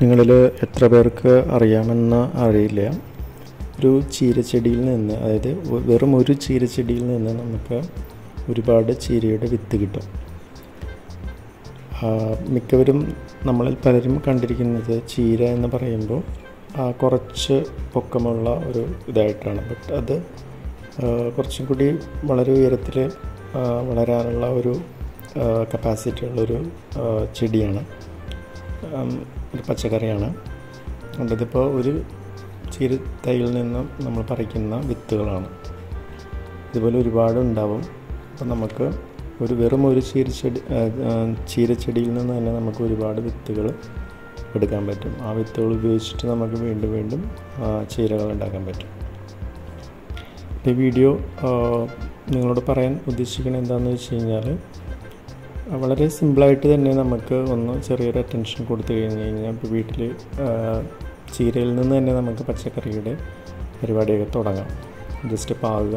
നിങ്ങളിൽ എത്ര പേർക്ക് അറിയാമെന്ന് അറിയില്ല ഒരു ചീരച്ചെടിയിൽ നിന്ന് അതായത് ഒ- വെറും ഒരു ചീരച്ചെടിയിൽ നിന്ന് നമുക്ക് ഒരുപാട് ചീരയുടെ വിത്ത് കിട്ടും ആ, മിക്കവരും നമ്മളിൽ പലരും കണ്ടിരിക്കുന്നത് ചീര എന്ന് പറയുമ്പോൾ ആ, കുറച്ച് പൊക്കമുള്ള ഒരു ഇതായിട്ടാണ് ബട്ട് അത് ആ, കുറച്ചും കൂടി വളരെ ഉയരത്തിൽ വളരാനുള്ള ഒരു കപ്പാസിറ്റി ഉള്ളൊരു ആ, ചെടിയാണ് ഉം, ഒരു പച്ചക്കറിയാണ് അതുകൊണ്ട് ഇതിപ്പോൾ ഒരു ചീര തൈയിൽ നിന്നും നമ്മൾ പറിക്കുന്ന വിത്തുകളാണ് ഇതുപോലെ ഒരുപാട് ഉണ്ടാവും അപ്പോൾ നമുക്ക് ഒരു വെറും ഒരു ചീരച്ചെടി ആ, ആ, ചീരച്ചെടിയിൽ നിന്ന് തന്നെ നമുക്ക് ഒരുപാട് വിത്തുകൾ എടുക്കാൻ പറ്റും ആ വിത്തുകൾ ഉപയോഗിച്ചിട്ട് നമുക്ക് വീണ്ടും വീണ്ടും ആ, ചീരകൾ ഉണ്ടാക്കാൻ പറ്റും ഈ വീഡിയോ ആ, നിങ്ങളോട് പറയാൻ ഉദ്ദേശിക്കുന്നത് എന്താണെന്ന് വെച്ച് കഴിഞ്ഞാൽ വളരെ സിമ്പിളായിട്ട് തന്നെ നമുക്ക് ഒന്ന് ചെറിയൊരു അറ്റൻഷൻ കൊടുത്തു കഴിഞ്ഞ് കഴിഞ്ഞാൽ ഇപ്പോൾ വീട്ടിൽ ചീരയിൽ നിന്ന് തന്നെ നമുക്ക് പച്ചക്കറിയുടെ പരിപാടിയൊക്കെ തുടങ്ങാം ജസ്റ്റ് പാകുക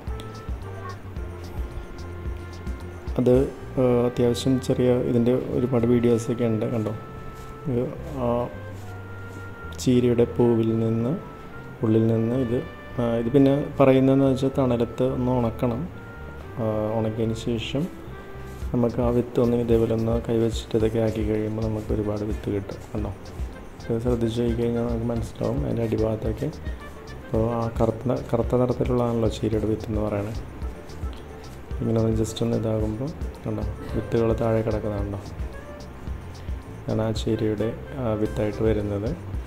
അത് ആ, അത്യാവശ്യം ചെറിയ ഇതിൻ്റെ ഒരുപാട് വീഡിയോസൊക്കെ ഉണ്ട് കണ്ടോ ഇത് ആ ചീരയുടെ പൂവിൽ നിന്ന് ഉള്ളിൽ നിന്ന് ഇത് ആ, ഇത് പിന്നെ പറയുന്നതെന്ന് വെച്ചാൽ തണലത്ത് ഒന്ന് ഉണക്കണം ആ, ഉണക്കിയതിന് ശേഷം നമുക്ക് ആ വിത്ത് ഒന്ന് ഇതേപോലെ ഒന്ന് കൈവച്ചിട്ട് ഇതൊക്കെ ആക്കി കഴിയുമ്പോൾ നമുക്ക് ഒരുപാട് വിത്ത് കിട്ടും കണ്ടോ ഇത് ശ്രദ്ധിച്ച് നോക്കി കഴിഞ്ഞാൽ നമുക്ക് മനസ്സിലാവും അതിൻ്റെ അടിഭാഗത്തൊക്കെ അപ്പോൾ ആ കറുത്ത കറുത്ത നിറത്തിലുള്ളതാണല്ലോ ചീരയുടെ വിത്ത് എന്ന് പറയുന്നത് ഇങ്ങനെ ഒന്ന് ജസ്റ്റ് ഒന്ന് ഇതാകുമ്പോൾ കണ്ടോ വിത്തുകൾ താഴെ കിടക്കുന്നുണ്ടോ ആണ് ആ ചീരയുടെ ആ, വിത്തായിട്ട് വരുന്നത്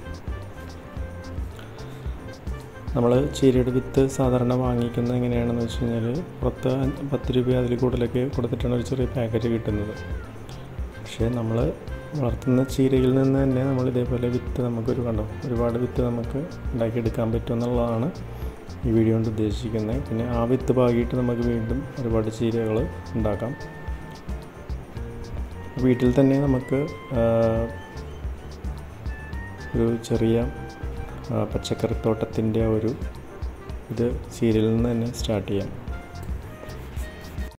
നമ്മൾ ചീരയുടെ വിത്ത് സാധാരണ വാങ്ങിക്കുന്നത് എങ്ങനെയാണെന്ന് വെച്ച് കഴിഞ്ഞാൽ പത്ത് അഞ്ച് പത്ത് രൂപ അതിൽ കൂടുതലൊക്കെ കൊടുത്തിട്ടാണ് ഒരു ചെറിയ പാക്കറ്റ് കിട്ടുന്നത് പക്ഷേ നമ്മൾ വളർത്തുന്ന ചീരയിൽ നിന്ന് തന്നെ നമ്മൾ ഇതേപോലെ വിത്ത് നമുക്കൊരു കണ്ടോ ഒരുപാട് വിത്ത് നമുക്ക് ഉണ്ടാക്കിയെടുക്കാൻ പറ്റും എന്നുള്ളതാണ് ഈ വീഡിയോ കൊണ്ട് ഉദ്ദേശിക്കുന്നത് പിന്നെ ആ വിത്ത് പാകിയിട്ട് നമുക്ക് വീണ്ടും ഒരുപാട് ചീരകൾ ഉണ്ടാക്കാം വീട്ടിൽ തന്നെ നമുക്ക് ആ, ഒരു ചെറിയ ആ, പച്ചക്കറിത്തോട്ടത്തിൻ്റെ ഒരു ഇത് ചീരയിൽ നിന്ന് തന്നെ സ്റ്റാർട്ട് ചെയ്യാം